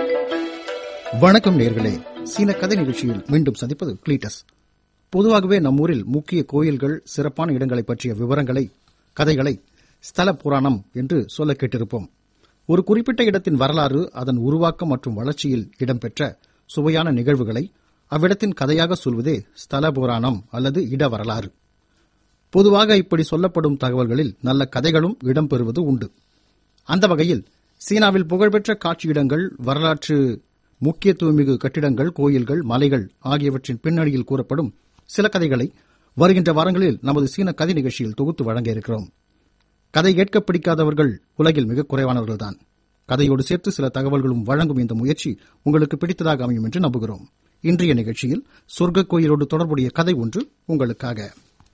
வணக்கம் நேர்களே சீன கதை நிகழ்ச்சியில் மீண்டும் சந்திப்பது கிளீட்டஸ் பொதுவாகவே நம்மூரில் முக்கிய கோயில்கள் சிறப்பான இடங்களை பற்றிய விவரங்களை கதைகளை ஸ்தல புராணம் என்று சொல்ல கேட்டிருப்போம் ஒரு குறிப்பிட்ட இடத்தின் வரலாறு அதன் உருவாக்கம் மற்றும் வளர்ச்சியில் இடம்பெற்ற சுவையான நிகழ்வுகளை அவ்விடத்தின் கதையாக சொல்வதே ஸ்தல புராணம் அல்லது இட வரலாறு பொதுவாக இப்படி சொல்லப்படும் தகவல்களில் நல்ல கதைகளும் இடம்பெறுவது உண்டு அந்த வகையில் சீனாவில் புகழ்பெற்ற காட்சியிடங்கள் வரலாற்று முக்கியத்துவமிகு கட்டிடங்கள் கோயில்கள் மலைகள் ஆகியவற்றின் பின்னணியில் கூறப்படும் சில கதைகளை வருகின்ற வாரங்களில் நமது சீன கதை நிகழ்ச்சியில் தொகுத்து வழங்க இருக்கிறோம் கதை கேட்க பிடிக்காதவர்கள் உலகில் மிக குறைவானவர்கள்தான் கதையோடு சேர்த்து சில தகவல்களும் வழங்கும் இந்த முயற்சி உங்களுக்கு பிடித்ததாக அமையும் என்று நம்புகிறோம் இன்றைய நிகழ்ச்சியில் சொர்க்க கோயிலோடு தொடர்புடைய கதை ஒன்று உங்களுக்காக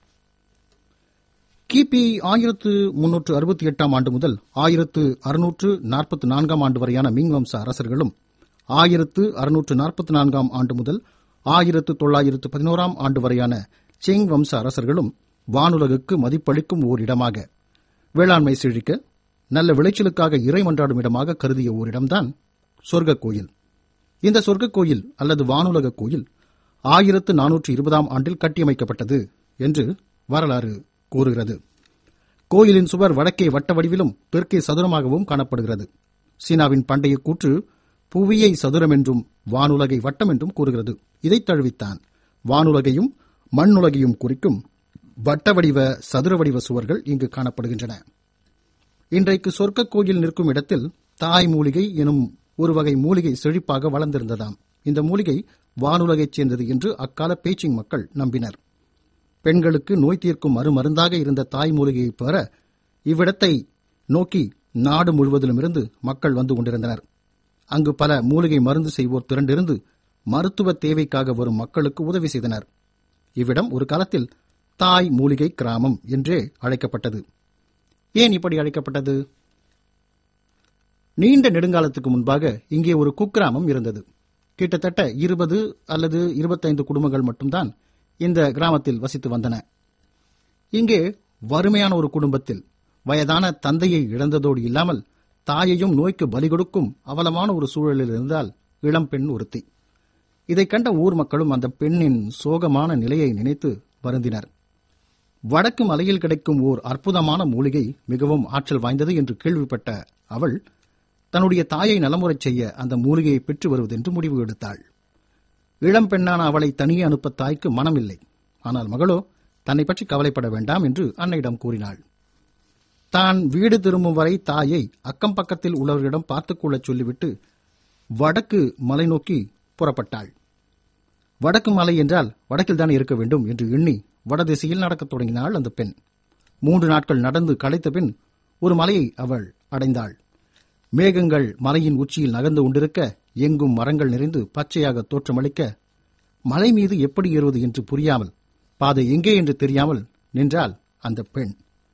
கிபி ஆயிரத்து முன்னூற்று அறுபத்தி எட்டாம் ஆண்டு முதல் ஆயிரத்து அறுநூற்று நாற்பத்தி நான்காம் ஆண்டு வரையான மிங் வம்ச அரசர்களும் ஆயிரத்து அறுநூற்று நாற்பத்தி நான்காம் ஆண்டு முதல் ஆயிரத்து தொள்ளாயிரத்து பதினோராம் ஆண்டு வரையான செங் வம்ச அரசர்களும் வானுலகுக்கு மதிப்பளிக்கும் ஓர் இடமாக வேளாண்மை செழிக்க நல்ல விளைச்சலுக்காக இறை மன்றாடும் இடமாக கருதிய ஓரிடம்தான் சொர்க்க கோயில் இந்த சொர்க்க கோயில் அல்லது வானுலக கோயில் ஆயிரத்து நானூற்று இருபதாம் ஆண்டில் கட்டியமைக்கப்பட்டது என்று வரலாறு கூறுகிறது கோயிலின் சுவர் வடக்கே வட்ட வடிவிலும் தெற்கே சதுரமாகவும் காணப்படுகிறது சீனாவின் பண்டைய கூற்று புவியை சதுரம் என்றும் வானுலகை வட்டம் என்றும் கூறுகிறது இதைத் தழுவித்தான் வானுலகையும் மண்ணுலகையும் குறிக்கும் வட்ட வடிவ சதுர வடிவ சுவர்கள் இங்கு காணப்படுகின்றன இன்றைக்கு சொர்க்க கோயில் நிற்கும் இடத்தில் தாய் மூலிகை எனும் ஒரு வகை மூலிகை செழிப்பாக வளர்ந்திருந்ததாம் இந்த மூலிகை வானுலகைச் சேர்ந்தது என்று அக்கால பேச்சிங் மக்கள் நம்பினர் பெண்களுக்கு நோய் தீர்க்கும் மறுமருந்தாக இருந்த தாய் மூலிகையை பெற இவ்விடத்தை நோக்கி நாடு முழுவதிலுமிருந்து மக்கள் வந்து கொண்டிருந்தனர் அங்கு பல மூலிகை மருந்து செய்வோர் திரண்டிருந்து மருத்துவ தேவைக்காக வரும் மக்களுக்கு உதவி செய்தனர் இவ்விடம் ஒரு காலத்தில் தாய் மூலிகை கிராமம் என்றே அழைக்கப்பட்டது ஏன் இப்படி அழைக்கப்பட்டது நீண்ட நெடுங்காலத்துக்கு முன்பாக இங்கே ஒரு குக்கிராமம் இருந்தது கிட்டத்தட்ட இருபது அல்லது இருபத்தைந்து குடும்பங்கள் மட்டும்தான் இந்த கிராமத்தில் வசித்து வந்தன இங்கே வறுமையான ஒரு குடும்பத்தில் வயதான தந்தையை இழந்ததோடு இல்லாமல் தாயையும் நோய்க்கு பலி கொடுக்கும் அவலமான ஒரு சூழலில் இருந்தால் இளம்பெண் ஒருத்தி இதைக் கண்ட ஊர் மக்களும் அந்த பெண்ணின் சோகமான நிலையை நினைத்து வருந்தினர் வடக்கு மலையில் கிடைக்கும் ஓர் அற்புதமான மூலிகை மிகவும் ஆற்றல் வாய்ந்தது என்று கேள்விப்பட்ட அவள் தன்னுடைய தாயை நலமுறைச் செய்ய அந்த மூலிகையை பெற்று வருவதென்று முடிவு எடுத்தாள் இளம் பெண்ணான அவளை தனியே அனுப்ப தாய்க்கு மனமில்லை ஆனால் மகளோ தன்னை பற்றி கவலைப்பட வேண்டாம் என்று அன்னையிடம் கூறினாள் தான் வீடு திரும்பும் வரை தாயை அக்கம் பக்கத்தில் உள்ளவர்களிடம் பார்த்துக் கொள்ளச் சொல்லிவிட்டு வடக்கு மலை நோக்கி புறப்பட்டாள் வடக்கு மலை என்றால் வடக்கில்தான் இருக்க வேண்டும் என்று எண்ணி வடதிசையில் நடக்கத் தொடங்கினாள் அந்த பெண் மூன்று நாட்கள் நடந்து களைத்த பின் ஒரு மலையை அவள் அடைந்தாள் மேகங்கள் மலையின் உச்சியில் நகர்ந்து கொண்டிருக்க எங்கும் மரங்கள் நிறைந்து பச்சையாக தோற்றமளிக்க மலை மீது எப்படி ஏறுவது என்று புரியாமல் பாதை எங்கே என்று தெரியாமல் நின்றாள் அந்த பெண்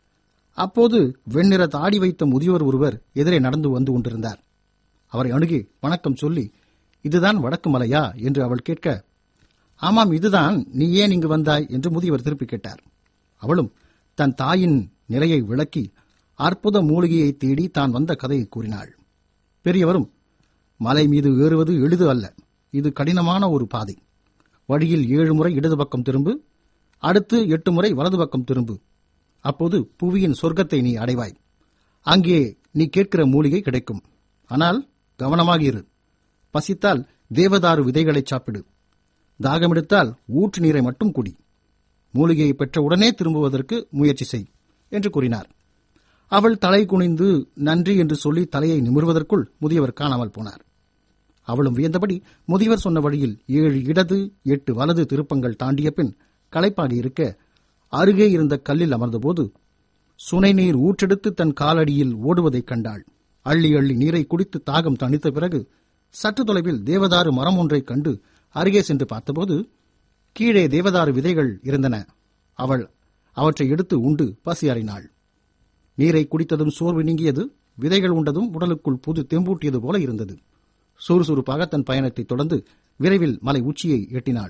அப்போது வெண்ணிற தாடி வைத்த முதியோர் ஒருவர் எதிரே நடந்து வந்து கொண்டிருந்தார் அவரை அணுகி வணக்கம் சொல்லி இதுதான் வடக்கு மலையா என்று அவள் கேட்க ஆமாம் இதுதான் நீ ஏன் இங்கு வந்தாய் என்று முதியவர் திருப்பி கேட்டார் அவளும் தன் தாயின் நிலையை விளக்கி அற்புத மூலிகையை தேடி தான் வந்த கதையை கூறினாள் பெரியவரும் மலை மீது ஏறுவது எளிது அல்ல இது கடினமான ஒரு பாதை வழியில் ஏழு முறை இடது பக்கம் திரும்பு அடுத்து எட்டு முறை வலது பக்கம் திரும்பு அப்போது புவியின் சொர்க்கத்தை நீ அடைவாய் அங்கே நீ கேட்கிற மூலிகை கிடைக்கும் ஆனால் கவனமாக இரு பசித்தால் தேவதாரு விதைகளை சாப்பிடு தாகமெடுத்தால் ஊற்று நீரை மட்டும் குடி மூலிகையை பெற்ற உடனே திரும்புவதற்கு முயற்சி செய் என்று கூறினார் அவள் தலை குனிந்து நன்றி என்று சொல்லி தலையை நிமிர்வதற்குள் முதியவர் காணாமல் போனார் அவளும் வியந்தபடி முதியவர் சொன்ன வழியில் ஏழு இடது எட்டு வலது திருப்பங்கள் தாண்டிய பின் களைப்பாக இருக்க அருகே இருந்த கல்லில் அமர்ந்தபோது சுனை நீர் ஊற்றெடுத்து தன் காலடியில் ஓடுவதைக் கண்டாள் அள்ளி அள்ளி நீரை குடித்து தாகம் தணித்த பிறகு சற்று தொலைவில் தேவதாரு மரம் ஒன்றைக் கண்டு அருகே சென்று பார்த்தபோது கீழே தேவதாரு விதைகள் இருந்தன அவள் அவற்றை எடுத்து உண்டு பசி அறினாள் நீரை குடித்ததும் சோர்வு நீங்கியது விதைகள் உண்டதும் உடலுக்குள் புது தெம்பூட்டியது போல இருந்தது சுறுசுறுப்பாக தன் பயணத்தை தொடர்ந்து விரைவில் மலை உச்சியை எட்டினாள்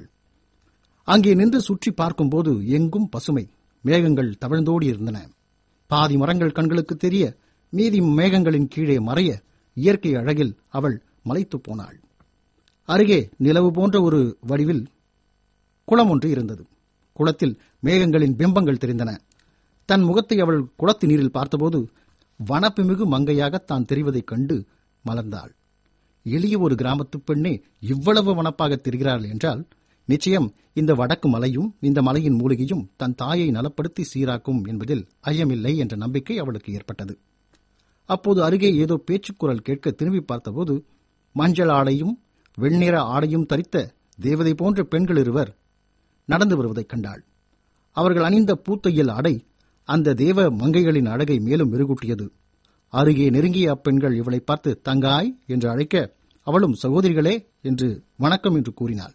அங்கே நின்று சுற்றி பார்க்கும்போது எங்கும் பசுமை மேகங்கள் தவழ்ந்தோடி இருந்தன பாதி மரங்கள் கண்களுக்கு தெரிய மீதி மேகங்களின் கீழே மறைய இயற்கை அழகில் அவள் மலைத்து போனாள் அருகே நிலவு போன்ற ஒரு வடிவில் குளம் ஒன்று இருந்தது குளத்தில் மேகங்களின் பிம்பங்கள் தெரிந்தன தன் முகத்தை அவள் குளத்து நீரில் பார்த்தபோது வனப்புமிகு மங்கையாக தான் தெரிவதைக் கண்டு மலர்ந்தாள் எளிய ஒரு கிராமத்து பெண்ணே இவ்வளவு வனப்பாக தெரிகிறாள் என்றால் நிச்சயம் இந்த வடக்கு மலையும் இந்த மலையின் மூலிகையும் தன் தாயை நலப்படுத்தி சீராக்கும் என்பதில் ஐயமில்லை என்ற நம்பிக்கை அவளுக்கு ஏற்பட்டது அப்போது அருகே ஏதோ பேச்சுக்குரல் கேட்க திரும்பி பார்த்தபோது மஞ்சள் ஆடையும் வெண்ணிற ஆடையும் தரித்த தேவதை போன்ற பெண்கள் இருவர் நடந்து வருவதைக் கண்டாள் அவர்கள் அணிந்த பூத்தையில் அடை அந்த தேவ மங்கைகளின் அழகை மேலும் மெருகூட்டியது அருகே நெருங்கிய அப்பெண்கள் இவளை பார்த்து தங்காய் என்று அழைக்க அவளும் சகோதரிகளே என்று வணக்கம் என்று கூறினாள்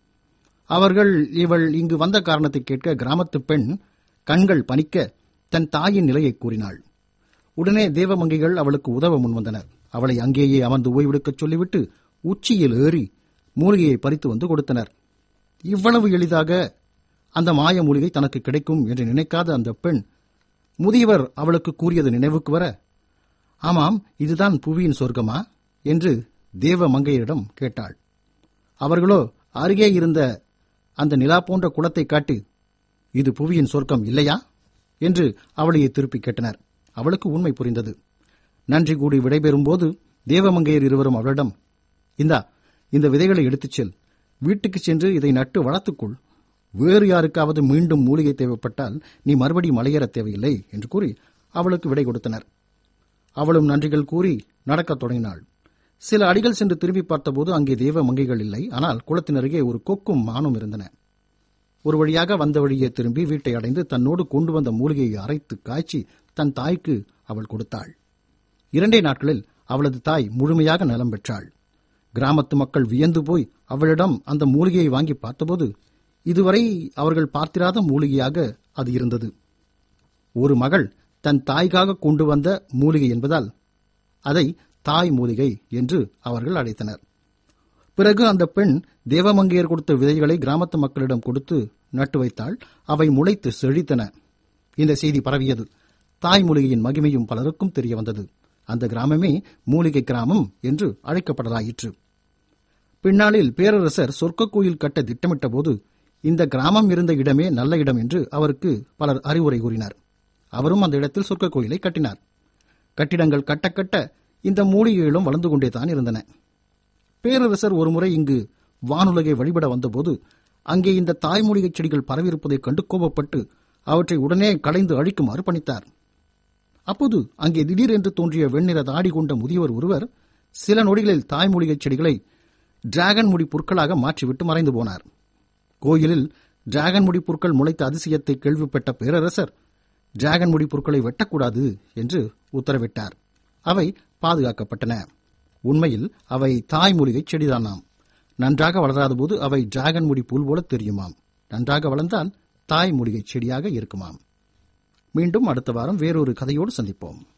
அவர்கள் இவள் இங்கு வந்த காரணத்தை கேட்க கிராமத்து பெண் கண்கள் பனிக்க தன் தாயின் நிலையை கூறினாள் உடனே தேவமங்கைகள் அவளுக்கு உதவ முன்வந்தனர் அவளை அங்கேயே அமர்ந்து ஓய்வெடுக்கச் சொல்லிவிட்டு உச்சியில் ஏறி மூலிகையை பறித்து வந்து கொடுத்தனர் இவ்வளவு எளிதாக அந்த மாய மூலிகை தனக்கு கிடைக்கும் என்று நினைக்காத அந்த பெண் முதியவர் அவளுக்கு கூறியது நினைவுக்கு வர ஆமாம் இதுதான் புவியின் சொர்க்கமா என்று தேவ மங்கையரிடம் கேட்டாள் அவர்களோ அருகே இருந்த அந்த நிலா போன்ற குளத்தை காட்டி இது புவியின் சொர்க்கம் இல்லையா என்று அவளையே திருப்பி கேட்டனர் அவளுக்கு உண்மை புரிந்தது நன்றி கூடி விடைபெறும்போது தேவமங்கையர் இருவரும் அவளிடம் இந்தா இந்த விதைகளை எடுத்துச் செல் வீட்டுக்குச் சென்று இதை நட்டு வளர்த்துக்கொள் வேறு யாருக்காவது மீண்டும் மூலிகை தேவைப்பட்டால் நீ மறுபடி மலையேற தேவையில்லை என்று கூறி அவளுக்கு விடை கொடுத்தனர் அவளும் நன்றிகள் கூறி நடக்கத் தொடங்கினாள் சில அடிகள் சென்று திரும்பி பார்த்தபோது அங்கே தேவ மங்கைகள் இல்லை ஆனால் குளத்தின் அருகே ஒரு கொக்கும் மானும் இருந்தன ஒரு வழியாக வந்த வழியே திரும்பி வீட்டை அடைந்து தன்னோடு கொண்டு வந்த மூலிகையை அரைத்து காய்ச்சி தன் தாய்க்கு அவள் கொடுத்தாள் இரண்டே நாட்களில் அவளது தாய் முழுமையாக நலம் பெற்றாள் கிராமத்து மக்கள் வியந்து போய் அவளிடம் அந்த மூலிகையை வாங்கி பார்த்தபோது இதுவரை அவர்கள் பார்த்திராத மூலிகையாக அது இருந்தது ஒரு மகள் தன் தாய்க்காக கொண்டு வந்த மூலிகை என்பதால் அதை தாய் மூலிகை என்று அவர்கள் அழைத்தனர் பிறகு அந்த பெண் தேவமங்கையர் கொடுத்த விதைகளை கிராமத்து மக்களிடம் கொடுத்து நட்டு வைத்தாள் அவை முளைத்து செழித்தன இந்த செய்தி பரவியது தாய் மூலிகையின் மகிமையும் பலருக்கும் தெரிய வந்தது அந்த கிராமமே மூலிகை கிராமம் என்று அழைக்கப்படலாயிற்று பின்னாளில் பேரரசர் சொர்க்க கோயில் கட்ட திட்டமிட்ட போது இந்த கிராமம் இருந்த இடமே நல்ல இடம் என்று அவருக்கு பலர் அறிவுரை கூறினார் அவரும் அந்த இடத்தில் சொர்க்க கோயிலை கட்டினார் கட்டிடங்கள் கட்ட கட்ட இந்த மூலிகைகளும் வளர்ந்து கொண்டேதான் இருந்தன பேரரசர் ஒருமுறை இங்கு வானுலகை வழிபட வந்தபோது அங்கே இந்த தாய்மூலிகை செடிகள் பரவியிருப்பதைக் கண்டு கோபப்பட்டு அவற்றை உடனே களைந்து அழிக்குமாறு பணித்தார் அப்போது அங்கே திடீரென்று தோன்றிய வெண்ணிற தாடி கொண்ட முதியவர் ஒருவர் சில நொடிகளில் தாய்மூலிகை செடிகளை டிராகன் முடி புற்களாக மாற்றிவிட்டு மறைந்து போனார் கோயிலில் டிராகன் முடி புற்கள் முளைத்த அதிசயத்தை கேள்விப்பட்ட பேரரசர் டிராகன் முடி புற்களை வெட்டக்கூடாது என்று உத்தரவிட்டார் அவை பாதுகாக்கப்பட்டன உண்மையில் அவை தாய்மூலிகை செடிதானாம் நன்றாக வளராதபோது அவை டிராகன் முடி புல் போல தெரியுமாம் நன்றாக வளர்ந்தால் தாய் மூலிகை செடியாக இருக்குமாம் மீண்டும் அடுத்த வாரம் வேறொரு கதையோடு சந்திப்போம்